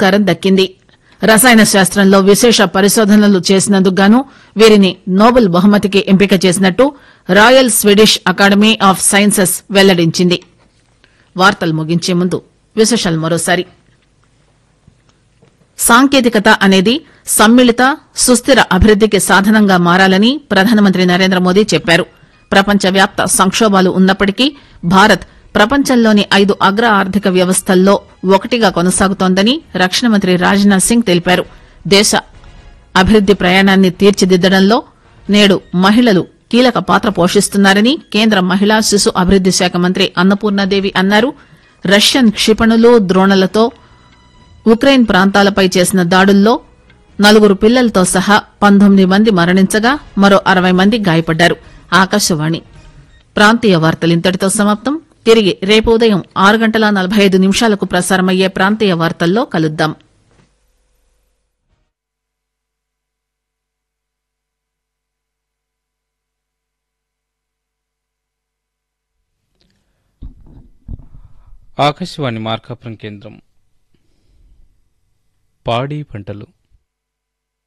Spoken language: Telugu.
పురస్కారం దక్కింది రసాయన శాస్త్రంలో విశేష పరిశోధనలు చేసినందుకు గాను వీరిని నోబెల్ బహుమతికి ఎంపిక చేసినట్టు Royal Swedish Academy of Sciences వెల్లడించింది వార్తలు ముగించే ముందు విశేషాలు మరోసారి సాంకేతికత అనేది సమ్మిళిత సుస్థిర అభివృద్దికి సాధనంగా మారాలని ప్రధానమంత్రి నరేంద్ర మోదీ చెప్పారు ప్రపంచవ్యాప్త సంక్షోభాలు ఉన్నప్పటికీ భారత్ ప్రపంచంలోని ఐదు అగ్ర ఆర్థిక వ్యవస్థల్లో ఒకటిగా కొనసాగుతోందని రక్షణ మంత్రి రాజ్నాథ్ సింగ్ తెలిపారు దేశ అభివృద్ది ప్రయాణాన్ని తీర్చిదిద్దడంలో నేడు మహిళలు కీలక పాత్ర పోషిస్తున్నారని కేంద్ర మహిళా శిశు అభివృద్ది శాఖ మంత్రి అన్నపూర్ణాదేవి అన్నారు రష్యన్ క్షిపణులు ద్రోణులతో ఉక్రెయిన్ ప్రాంతాలపై చేసిన దాడుల్లో నలుగురు పిల్లలతో సహా పంతొమ్మిది మంది మరణించగా మరో అరవై మంది గాయపడ్డారు ఆకాశవాణి ప్రాంతీయ వార్తలు ఇంతటితో సమాప్తం తిరిగి రేపు ఉదయం ఆరు గంటల నలభై ఐదు నిమిషాలకు ప్రసారమయ్యే ప్రాంతీయ వార్తల్లో కలుద్దాం ఆకాశవాణి మార్కాపురం కేంద్రం పాడి పంటలు